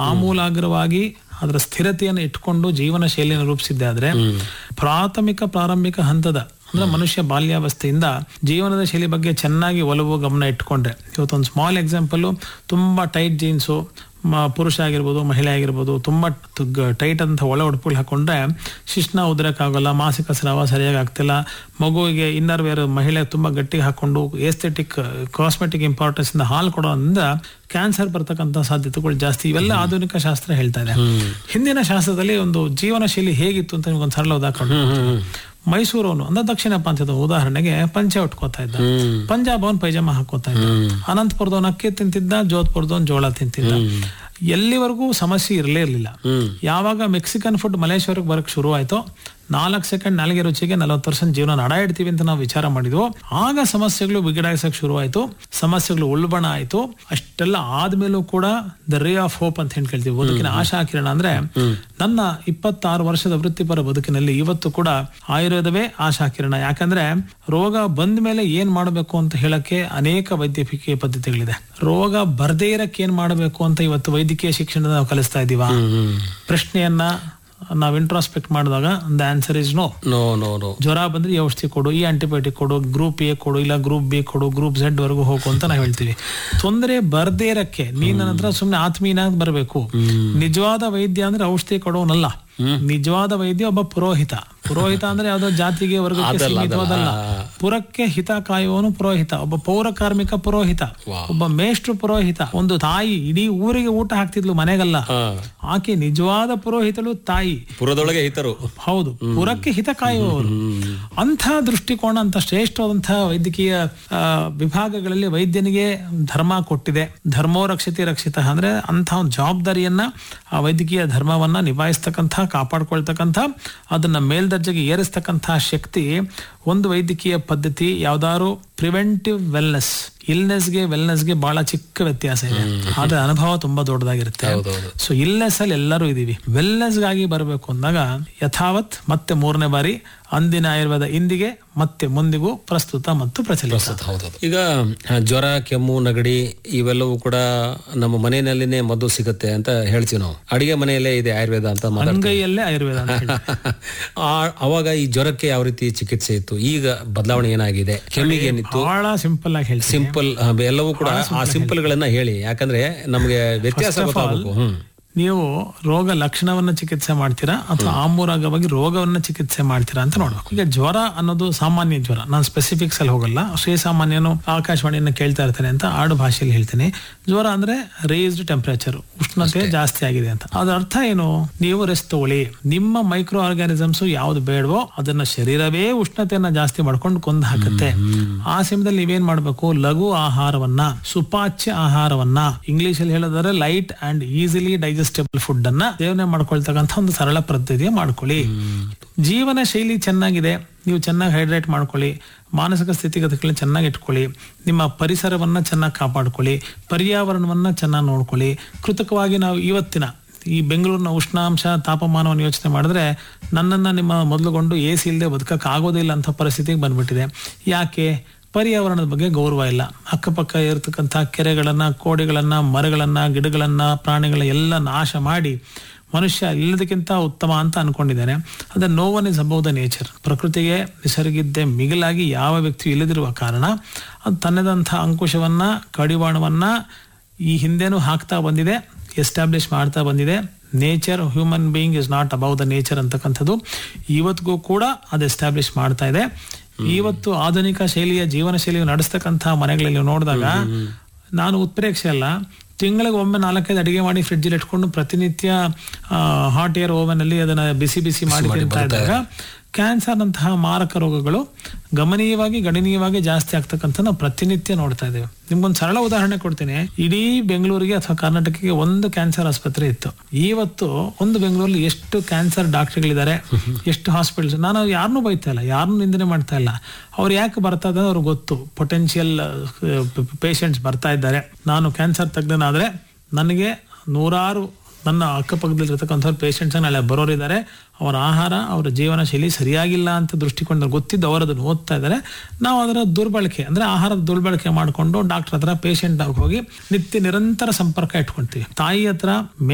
ಆಮೂಲಾಗ್ರವಾಗಿ ಅದರ ಸ್ಥಿರತೆಯನ್ನು ಇಟ್ಕೊಂಡು ಜೀವನ ಶೈಲಿಯನ್ನು ರೂಪಿಸಿದ್ದೆ ಆದ್ರೆ ಪ್ರಾಥಮಿಕ ಪ್ರಾರಂಭಿಕ ಹಂತದ ಅಂದ್ರೆ ಮನುಷ್ಯ ಬಾಲ್ಯಾವಸ್ಥೆಯಿಂದ ಜೀವನದ ಶೈಲಿ ಬಗ್ಗೆ ಚೆನ್ನಾಗಿ ಒಲವು ಗಮನ ಇಟ್ಕೊಂಡ್ರೆ ಇವತ್ತೊಂದು ಸ್ಮಾಲ್ ಎಕ್ಸಾಂಪಲ್ ತುಂಬಾ ಟೈಟ್ ಜೀನ್ಸು ಪುರುಷ ಆಗಿರ್ಬೋದು ಮಹಿಳೆ ಆಗಿರ್ಬೋದು ತುಂಬಾ ಟೈಟ್ ಅಂತ ಒಳ ಉಡುಪುಗಳು ಹಾಕೊಂಡ್ರೆ ಶಿಶ್ನ ಉದ್ರಕ್ಕಾಗಲ್ಲ ಮಾಸಿಕ ಸ್ರಾವ ಸರಿಯಾಗಿ ಆಗ್ತಿಲ್ಲ ಮಗುವಿಗೆ ಇನ್ನರ್ ವೇರ್ ಮಹಿಳೆ ತುಂಬಾ ಗಟ್ಟಿಗೆ ಹಾಕೊಂಡು ಏಸ್ಥೆಟಿಕ್ ಕಾಸ್ಮೆಟಿಕ್ ಇಂಪಾರ್ಟೆನ್ಸ್ ಇಂದ ಹಾಲು ಕೊಡೋದ್ರಿಂದ ಕ್ಯಾನ್ಸರ್ ಬರ್ತಕ್ಕಂಥ ಸಾಧ್ಯತೆಗಳು ಜಾಸ್ತಿ ಇವೆಲ್ಲ ಆಧುನಿಕ ಶಾಸ್ತ್ರ ಹೇಳ್ತಾ ಇದೆ ಹಿಂದಿನ ಶಾಸ್ತ್ರದಲ್ಲಿ ಒಂದು ಜೀವನ ಶೈಲಿ ಹೇಗಿತ್ತು ಅಂತ ನಿಮ್ಗೊಂದು ಸರಳ ಉದಾಹರಣೆ ಕೊಡ್ತೀನಿ. ಮೈಸೂರವನು ಅಂದ್ರೆ ದಕ್ಷಿಣ ಪ್ರಾಂತ್ಯದ ಉದಾಹರಣೆಗೆ ಪಂಚೆ ಉಟ್ಕೋತಾ ಇದ್ದ ಪಂಜಾಬ್ ಅವನ್ ಪೈಜಾಮ ಹಾಕೋತಾ ಇದ್ದ ಅನಂತಪುರದವನ್ ಅಕ್ಕಿ ತಿಂತಿದ್ದ ಜೋಧ್ಪುರದವನ್ ಜೋಳ ತಿಂತಿದ್ದ ಎಲ್ಲಿವರೆಗೂ ಸಮಸ್ಯೆ ಇರಲೇ ಇರಲಿಲ್ಲ ಯಾವಾಗ ಮೆಕ್ಸಿಕನ್ ಫುಡ್ ಮಲೇಶ್ವರಕ್ಕೆ ಬರಕ್ ಶುರು ಆಯ್ತೋ ನಾಲ್ಕು ಸೆಕೆಂಡ್ ನಾಲ್ಗೆ ರುಚಿಗೆ ನಲವತ್ತು ಪರ್ಸೆಂಟ್ ಜೀವನ ನಡ ಇಡ್ತೀವಿ ಅಂತ ನಾವು ವಿಚಾರ ಮಾಡಿದ್ವು ಆಗ ಸಮಸ್ಯೆಗಳು ಬಿಗಡಾಯಿಸಕ್ ಶುರು ಆಯ್ತು ಸಮಸ್ಯೆಗಳು ಉಳ್ಬಣ ಆಯ್ತು ಅಷ್ಟೆಲ್ಲ ಆದ್ಮೇಲೂ ಕೂಡ ದ ರೇ ಆಫ್ ಹೋಪ್ ಅಂತ ಹೇಳಿ ಕೇಳ್ತೀವಿ ಬದುಕಿನ ಆಶಾ ಕಿರಣ ಅಂದ್ರೆ ನನ್ನ ಇಪ್ಪತ್ತಾರು ವರ್ಷದ ವೃತ್ತಿಪರ ಬದುಕಿನಲ್ಲಿ ಇವತ್ತು ಕೂಡ ಆಯುರ್ವೇದವೇ ಆಶಾ ಕಿರಣ ಯಾಕಂದ್ರೆ ರೋಗ ಬಂದ ಮೇಲೆ ಏನ್ ಮಾಡಬೇಕು ಅಂತ ಹೇಳಕ್ಕೆ ಅನೇಕ ವೈದ್ಯಕೀಯ ಪದ್ಧತಿಗಳಿದೆ ರೋಗ ಬರ್ದೇ ಇರಕ್ಕೆ ಏನ್ ಮಾಡಬೇಕು ಅಂತ ಇವತ್ತು ವೈದ್ಯಕೀಯ ಶಿಕ್ಷಣದ ನಾವು ಕಲಿಸ್ತಾ ಇದೀವ ಪ್ರಶ್ನೆಯನ್ನ ನಾವು ಇಂಟ್ರಾಸ್ಪೆಕ್ಟ್ ಮಾಡಿದಾಗ the answer is no no no no ಜ್ವರ ಬಂದ್ರೆ ಈ ಔಷಧಿ ಕೊಡು ಈ ಆಂಟಿಬಯೋಟಿಕ್ ಕೊಡು ಗ್ರೂಪ್ ಎ ಕೊಡು ಇಲ್ಲ ಗ್ರೂಪ್ ಬಿ ಕೊಡು ಗ್ರೂಪ್ ಝೆಡ್ ವರೆಗೂ ಹೋಗು ಅಂತ ನಾವು ಹೇಳ್ತೀವಿ ತೊಂದರೆ ಬರ್ದೇ ಇರಕ್ಕೆ ನೀನ್ ನನ್ನ ಹತ್ರ ಸುಮ್ನೆ ಆತ್ಮೀಯನಾಗಿ ಬರಬೇಕು ನಿಜವಾದ ವೈದ್ಯ ಅಂದ್ರೆ ಔಷಧಿ ಕೊಡೋನಲ್ಲ ನಿಜವಾದ ವೈದ್ಯ ಒಬ್ಬ ಪುರೋಹಿತ ಪುರೋಹಿತ ಅಂದ್ರೆ ಯಾವ್ದೋ ಜಾತಿಗೆ ವರ್ಗಕ್ಕೆ ಸೀಮಿತವಾದಲ್ಲ ಪುರಕ್ಕೆ ಹಿತ ಕಾಯುವವನು ಪುರೋಹಿತ ಒಬ್ಬ ಪೌರ ಕಾರ್ಮಿಕ ಪುರೋಹಿತ ಒಬ್ಬ ಮೇಷ್ಟ್ರು ಪುರೋಹಿತ ಒಂದು ತಾಯಿ ಇಡೀ ಊರಿಗೆ ಊಟ ಹಾಕ್ತಿದ್ಲು ಮನೆಗಲ್ಲ ಆಕೆ ನಿಜವಾದ ಪುರೋಹಿತಳು ತಾಯಿ ಪುರದೊಳಗೆ ಹಿತರು ಹೌದು ಪುರಕ್ಕೆ ಹಿತ ಕಾಯುವವರು ಅಂಥ ದೃಷ್ಟಿಕೋನ ಅಂತ ಶ್ರೇಷ್ಠವಾದಂತಹ ವೈದ್ಯಕೀಯ ಆ, ವಿಭಾಗಗಳಲ್ಲಿ ವೈದ್ಯನಿಗೆ ಧರ್ಮ ಕೊಟ್ಟಿದೆ ಧರ್ಮೋ ರಕ್ಷತೆ ರಕ್ಷಿತ ಅಂದ್ರೆ ಅಂಥ ಒಂದು ಜವಾಬ್ದಾರಿಯನ್ನ ಆ ವೈದ್ಯಕೀಯ ಧರ್ಮವನ್ನ ನಿಭಾಯಿಸ್ತಕ್ಕಂಥ ಕಾಪಾಡ್ಕೊಳ್ತಕ್ಕಂಥ ಅದನ್ನ ಮೇಲ್ದರ್ಜೆಗೆ ಏರಿಸ್ತಕ್ಕಂಥ ಶಕ್ತಿ ಒಂದು ವೈದ್ಯಕೀಯ ಪದ್ಧತಿ ಯಾವ್ದಾದ್ರು ಪ್ರಿವೆಂಟಿವ್ ವೆಲ್ನೆಸ್ ಇಲ್ನೆಸ್ಗೆ ವೆಲ್ನೆಸ್ಗೆ ಬಹಳ ಚಿಕ್ಕ ವ್ಯತ್ಯಾಸ ಇದೆ ಆದ್ರೆ ಅನುಭವ ತುಂಬಾ ದೊಡ್ಡದಾಗಿರುತ್ತೆ ಸೊ ಇಲ್ನೆಸ್ ಅಲ್ಲಿ ಎಲ್ಲರೂ ಇದೀವಿ ವೆಲ್ನೆಸ್ ಗಾಗಿ ಬರಬೇಕು ಅಂದಾಗ ಯಥಾವತ್ ಮತ್ತೆ ಮೂರನೇ ಬಾರಿ ಅಂದಿನ ಆಯುರ್ವೇದ ಇಂದಿಗೆ ಮತ್ತೆ ಮುಂದಿಗೂ ಪ್ರಸ್ತುತ ಮತ್ತು ಪ್ರಚಲಿತ ಹೌದೌದು ಈಗ ಆ, ಜ್ವರ ಕೆಮ್ಮು ನಗಡಿ ಇವೆಲ್ಲವೂ ಕೂಡ ನಮ್ಮ ಮನೆಯಲ್ಲಿನೇ ಮದ್ದು ಸಿಗುತ್ತೆ ಅಂತ ಹೇಳ್ತೀವಿ ನಾವು ಅಡಿಗೆ ಮನೆಯಲ್ಲೇ ಇದೆ ಆಯುರ್ವೇದ ಅಂತ ಮಾತಾಡ್ತೀವಿ ಅಂಗೈಯಲ್ಲೇ ಆಯುರ್ವೇದ ಅಂತ ಹೇಳಿ. ಆ- ಅವಾಗ ಈ ಜ್ವರಕ್ಕೆ ಯಾವ ರೀತಿ ಚಿಕಿತ್ಸೆ ಇತ್ತು ಈಗ ಬದಲಾವಣೆ ಏನಾಗಿದೆ ಕೆಮ್ಮಿಗೆ ಏನಿತ್ತು ಬಹಳ ಸಿಂಪಲ್ ಆಗಿ ಹೇಳ್ತೀನಿ ಸಿಂಪಲ್ ಎಲ್ಲವೂ ಕೂಡ ಆ ಸಿಂಪಲ್ ಗಳನ್ನ ಹೇಳಿ ಯಾಕಂದ್ರೆ ನಮಗೆ ವ್ಯತ್ಯಾಸ ಗೊತ್ತಾಗಬೇಕು ಹ್ಮ್ ನೀವು ರೋಗ ಲಕ್ಷಣವನ್ನ ಚಿಕಿತ್ಸೆ ಮಾಡ್ತೀರಾ ಅಥವಾ ಆಮೂರಾಗವಾಗಿ ರೋಗವನ್ನ ಚಿಕಿತ್ಸೆ ಮಾಡ್ತೀರಾ ಅಂತ ನೋಡ್ಬೇಕು ಈಗ ಜ್ವರ ಅನ್ನೋದು ಸಾಮಾನ್ಯ ಜ್ವರ ನಾನು ಸ್ಪೆಸಿಫಿಕ್ಸ್ ಅಲ್ಲಿ ಹೋಗಲ್ಲ ಶ್ರೀ ಸಾಮಾನ್ಯನು ಆಕಾಶವಾಣಿಯನ್ನ ಕೇಳ್ತಾ ಇರ್ತಾನೆ ಅಂತ ಆಡು ಭಾಷೆಯಲ್ಲಿ ಹೇಳ್ತೀನಿ ಜ್ವರ ಅಂದ್ರೆ ರೇಸ್ಡ್ ಟೆಂಪರೇಚರ್ ಉಷ್ಣತೆ ಜಾಸ್ತಿ ಆಗಿದೆ ಅಂತ ಅದ್ರ ಅರ್ಥ ಏನು ನೀವು ರೆಸ್ಟ್ ತಗೊಳ್ಳಿ ನಿಮ್ಮ ಮೈಕ್ರೋ ಆರ್ಗಾನಿಸಮ್ಸ್ ಯಾವ್ದು ಬೇಡವೋ ಅದನ್ನ ಶರೀರವೇ ಉಷ್ಣತೆಯನ್ನ ಜಾಸ್ತಿ ಮಾಡ್ಕೊಂಡು ಕೊಂದು ಹಾಕುತ್ತೆ ಆ ಸಮಯದಲ್ಲಿ ನೀವೇನ್ ಮಾಡ್ಬೇಕು ಲಘು ಆಹಾರವನ್ನ ಸುಪಾಚ್ಯ ಆಹಾರವನ್ನ ಇಂಗ್ಲಿಷ್ ಅಲ್ಲಿ ಹೇಳೋದಾದ್ರೆ light and easily digestible food ಅನ್ನ ಸೇವನೆ ಮಾಡ್ಕೊಳ್ತಕ್ಕಂಥ ಒಂದು ಸರಳ ಪದ್ಧತಿಯ ಮಾಡ್ಕೊಳ್ಳಿ ಜೀವನ ಶೈಲಿ ಚೆನ್ನಾಗಿದೆ ನೀವು ಚೆನ್ನಾಗಿ ಹೈಡ್ರೇಟ್ ಮಾಡ್ಕೊಳ್ಳಿ ಮಾನಸಿಕ ಸ್ಥಿತಿಗತಿಗಳನ್ನ ಚೆನ್ನಾಗಿ ಇಟ್ಕೊಳ್ಳಿ ನಿಮ್ಮ ಪರಿಸರವನ್ನ ಚೆನ್ನಾಗಿ ಕಾಪಾಡ್ಕೊಳ್ಳಿ ಪರ್ಯಾವರಣವನ್ನ ಚೆನ್ನಾಗಿ ನೋಡ್ಕೊಳ್ಳಿ ಕೃತಕವಾಗಿ ನಾವು ಇವತ್ತಿನ ಈ ಬೆಂಗಳೂರಿನ ಉಷ್ಣಾಂಶ ತಾಪಮಾನವನ್ನು ಯೋಚನೆ ಮಾಡಿದ್ರೆ ನನ್ನನ್ನ ನಿಮ್ಮ ಮೊದಲುಗೊಂಡು ಎ ಸಿ ಇಲ್ಲದೆ ಬದುಕಕ್ಕೆ ಆಗೋದಿಲ್ಲ ಅಂತ ಪರಿಸ್ಥಿತಿಗೆ ಬಂದ್ಬಿಟ್ಟಿದೆ ಯಾಕೆ ಪರ್ಯಾವರಣದ ಬಗ್ಗೆ ಗೌರವ ಇಲ್ಲ ಅಕ್ಕಪಕ್ಕ ಇರತಕ್ಕಂಥ ಕೆರೆಗಳನ್ನ ಕೋಡಿಗಳನ್ನ ಮರಗಳನ್ನ ಗಿಡಗಳನ್ನ ಪ್ರಾಣಿಗಳ ಎಲ್ಲ ನಾಶ ಮಾಡಿ ಮನುಷ್ಯ ಎಲ್ಲದಕ್ಕಿಂತ ಉತ್ತಮ ಅಂತ ಅನ್ಕೊಂಡಿದ್ದಾನೆ ಅದ no one is above the nature ಪ್ರಕೃತಿಗೆ ನಿಸರ್ಗಿದ್ದೆ ಮಿಗಿಲಾಗಿ ಯಾವ ವ್ಯಕ್ತಿಯು ಇಲ್ಲದಿರುವ ಕಾರಣ ಅದು ತನ್ನದಂಥ ಅಂಕುಶವನ್ನ ಕಡಿವಾಣವನ್ನ ಈ ಹಿಂದೆನೂ ಹಾಕ್ತಾ ಬಂದಿದೆ ಎಸ್ಟಾಬ್ಲಿಷ್ ಮಾಡ್ತಾ ಬಂದಿದೆ nature human being is not above the nature ಅಂತಕ್ಕಂಥದ್ದು ಇವತ್ತಿಗೂ ಕೂಡ ಅದು ಎಸ್ಟಾಬ್ಲಿಷ್ ಮಾಡ್ತಾ ಇದೆ ಇವತ್ತು ಆಧುನಿಕ ಶೈಲಿಯ ಜೀವನ ಶೈಲಿಯು ನಡೆಸ್ತಕ್ಕಂಥ ಮನೆಗಳಲ್ಲಿ ನೋಡಿದಾಗ ನಾನು ಉತ್ಪ್ರೇಕ್ಷೆ ಅಲ್ಲ ತಿಂಗಳಿಗೆ ಒಮ್ಮೆ ನಾಲ್ಕೈದು ಅಡಿಗೆ ಮಾಡಿ ಫ್ರಿಡ್ಜಲ್ಲಿ ಇಟ್ಕೊಂಡು ಪ್ರತಿನಿತ್ಯ ಹಾಟ್ ಏರ್ ಓವನ್ ಅಲ್ಲಿ ಅದನ್ನ ಬಿಸಿ ಬಿಸಿ ಮಾಡಿ ತಿಂತಾ ಇದ್ದಾಗ ಕ್ಯಾನ್ಸರ್ ನಂತಹ ಮಾರಕ ರೋಗಗಳು ಗಮನೀಯವಾಗಿ ಗಣನೀಯವಾಗಿ ಜಾಸ್ತಿ ಆಗ್ತಕ್ಕಂಥ ನಾವು ಪ್ರತಿನಿತ್ಯ ನೋಡ್ತಾ ಇದ್ದೇವೆ ನಿಮ್ಗೊಂದು ಸರಳ ಉದಾಹರಣೆ ಕೊಡ್ತೀನಿ ಇಡೀ ಬೆಂಗಳೂರಿಗೆ ಅಥವಾ ಕರ್ನಾಟಕಕ್ಕೆ ಒಂದು ಕ್ಯಾನ್ಸರ್ ಆಸ್ಪತ್ರೆ ಇತ್ತು ಇವತ್ತು ಒಂದು ಬೆಂಗಳೂರಲ್ಲಿ ಎಷ್ಟು ಕ್ಯಾನ್ಸರ್ ಡಾಕ್ಟರ್ಗಳಿದ್ದಾರೆ ಎಷ್ಟು ಹಾಸ್ಪಿಟಲ್ಸ್ ನಾನು ಯಾರನ್ನೂ ಬೈತಾ ಇಲ್ಲ ಯಾರನ್ನೂ ನಿಂದನೆ ಮಾಡ್ತಾ ಇಲ್ಲ ಅವ್ರು ಯಾಕೆ ಬರ್ತಾ ಇದ್ದಾರೆ ಅವ್ರಿಗೆ ಗೊತ್ತು ಪೊಟೆನ್ಷಿಯಲ್ ಪೇಷಂಟ್ಸ್ ಬರ್ತಾ ಇದ್ದಾರೆ ನಾನು ಕ್ಯಾನ್ಸರ್ ತಜ್ಞನಾದ್ರೆ ನನಗೆ ನೂರಾರು ನನ್ನ ಅಕ್ಕಪಕ್ಕದಲ್ಲಿರ್ತಕ್ಕಂಥವ್ರು ಪೇಷಂಟ್ಸ್ ನಾಳೆ ಬರೋರಿದ್ದಾರೆ ಅವರ ಆಹಾರ ಅವರ ಜೀವನ ಶೈಲಿ ಸರಿಯಾಗಿಲ್ಲ ಅಂತ ದೃಷ್ಟಿಕೋನ ಗೊತ್ತಿದ್ದು ಅವರು ಅದನ್ನು ಓದ್ತಾ ಇದ್ದಾರೆ ನಾವು ಅದರ ದುರ್ಬಳಕೆ ಅಂದ್ರೆ ಆಹಾರದ ದುರ್ಬಳಕೆ ಮಾಡಿಕೊಂಡು ಡಾಕ್ಟರ್ ಹತ್ರ ಪೇಷಂಟ್ ಹೋಗಿ ನಿತ್ಯ ನಿರಂತರ ಸಂಪರ್ಕ ಇಟ್ಕೊಂತೀವಿ ತಾಯಿ ಹತ್ರ